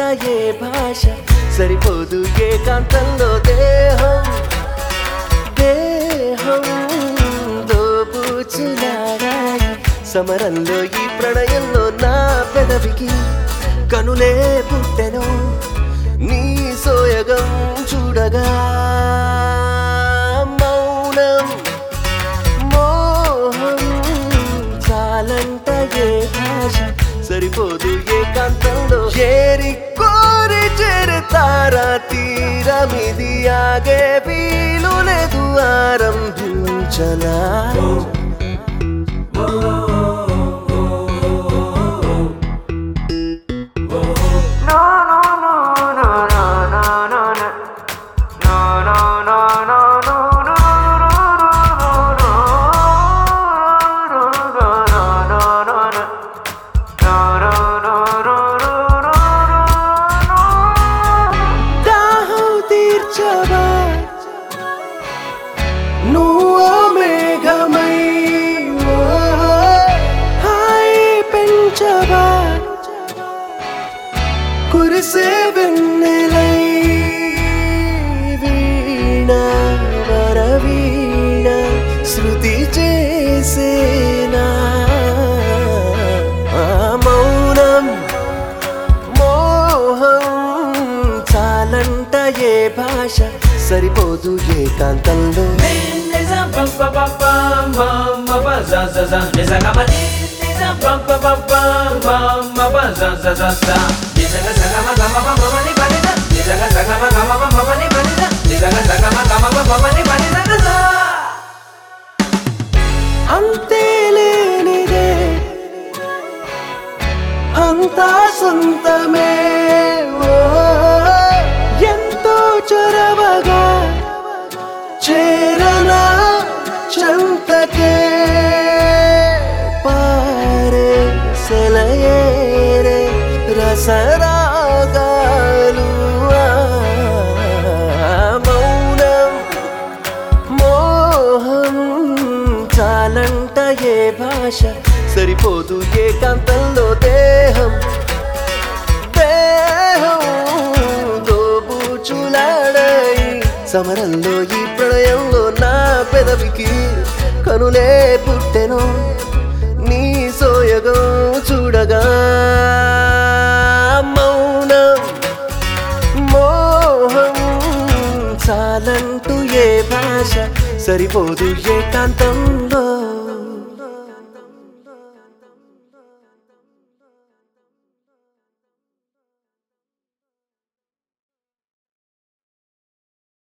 ఏ భాష సరిపోదు ఏకాంతంలో దేహం దేహం దోబూచులాడాయి సమరంలో ఈ ప్రణయంలో నా పెదవికి కనులే పుట్టెను నీ సోయగం చూడగా మౌనం మోహం చాలంట ఏ భాష సరిపోదు ఏకాంతంలో ఏరి కోరి చేరతారా తీరమిది ఆగే వీలు లేదు ఆరంభించనా దాహం తీర్చవా నువ్వు మేఘమై ఓ హాయి పెంచవా కురిసే వెన్నెలై వీణ వరవీణ శృతి చేసేనా ఆ మౌనం మోహం చాలంట ఏ భాష సరిపోదు ఏకాంతంలో అంతే లేనిదే అంతా సొంతమే ఓ, ఎంతో చొరవగా చేరనా చంతకే పారే సెలయేరే రసరాగాలు ఆ, మౌనం మోహం చాలంట ఏ భాష సరిపోదు ఏకాంతంలో దేహం దేహం దోబూచులాడాయి సమరంలో ఈ ప్రళయంలో నా పెదవికి కనులే పుట్టెను నీ సోయగం చూడగా మౌనం మోహం చాలంటూ ఏ భాష సరిపోదు ఏకాంతంలో